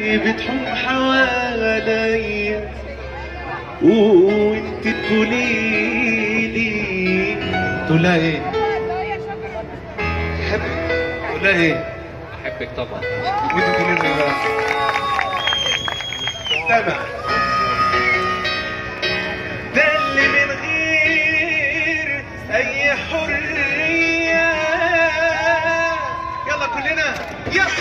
بتحوم حواليا وانت تقولي لي تقولها ايه؟ حبك تقولها ايه؟ احبك طبعا وانت تقولي لي بقى سامع ده اللي من غير اي حريه يلا كلنا يلا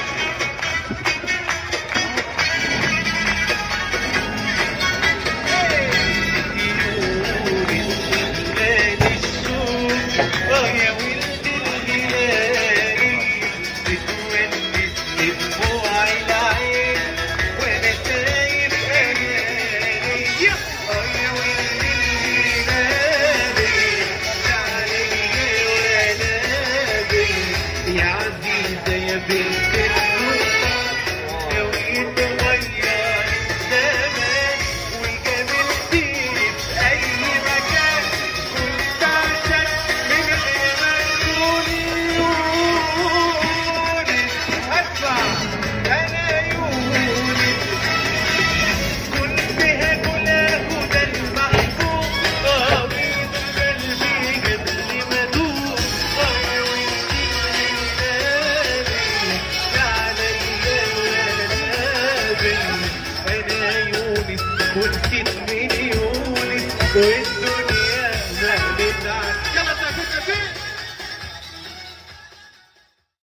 يا عزيزة يا بنت النصر لو يتغير الزمان وقابلتيني في أي مكان كنت أعشق من غير ما تقولي أسمع أنا يونس كنت هاكل هدى المحبوب قابل قلبي قبل ما أدوب آه وانتي أنا يونس كنت من يونس وانت